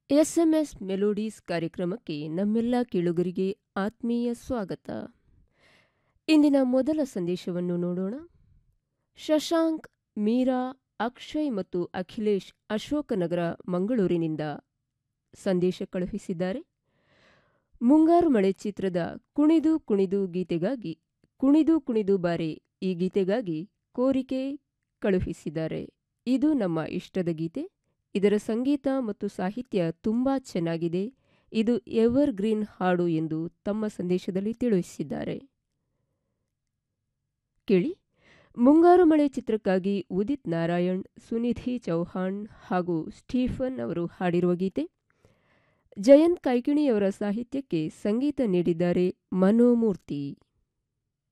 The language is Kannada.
ಎಸ್ಎಂಎಸ್ ಮೆಲೋಡೀಸ್ ಕಾರ್ಯಕ್ರಮಕ್ಕೆ ನಮ್ಮೆಲ್ಲ ಕೇಳುಗರಿಗೆ ಆತ್ಮೀಯ ಸ್ವಾಗತ ಇಂದಿನ ಮೊದಲ ಸಂದೇಶವನ್ನು ನೋಡೋಣ ಶಶಾಂಕ್ ಮೀರಾ ಅಕ್ಷಯ್ ಮತ್ತು ಅಖಿಲೇಶ್ ಅಶೋಕನಗರ ಮಂಗಳೂರಿನಿಂದ ಸಂದೇಶ ಕಳುಹಿಸಿದ್ದಾರೆ ಮುಂಗಾರು ಮಳೆ ಚಿತ್ರದ ಕುಣಿದು ಕುಣಿದು ಗೀತೆಗಾಗಿ ಕುಣಿದು ಕುಣಿದು ಬಾರೆ ಈ ಗೀತೆಗಾಗಿ ಕೋರಿಕೆ ಕಳುಹಿಸಿದ್ದಾರೆ ಇದು ನಮ್ಮ ಇಷ್ಟದ ಗೀತೆ ಇದರ ಸಂಗೀತ ಮತ್ತು ಸಾಹಿತ್ಯ ತುಂಬಾ ಚೆನ್ನಾಗಿದೆ ಇದು ಎವರ್ ಗ್ರೀನ್ ಹಾಡು ಎಂದು ತಮ್ಮ ಸಂದೇಶದಲ್ಲಿ ತಿಳಿಸಿದ್ದಾರೆ ಕೇಳಿ ಮುಂಗಾರು ಮಳೆ ಚಿತ್ರಕ್ಕಾಗಿ ಉದಿತ್ ನಾರಾಯಣ್ ಸುನಿಧಿ ಚೌಹಾಣ್ ಹಾಗೂ ಸ್ಟೀಫನ್ ಅವರು ಹಾಡಿರುವ ಗೀತೆ ಜಯಂತ್ ಕೈಕಿಣಿಯವರ ಸಾಹಿತ್ಯಕ್ಕೆ ಸಂಗೀತ ನೀಡಿದ್ದಾರೆ ಮನೋಮೂರ್ತಿ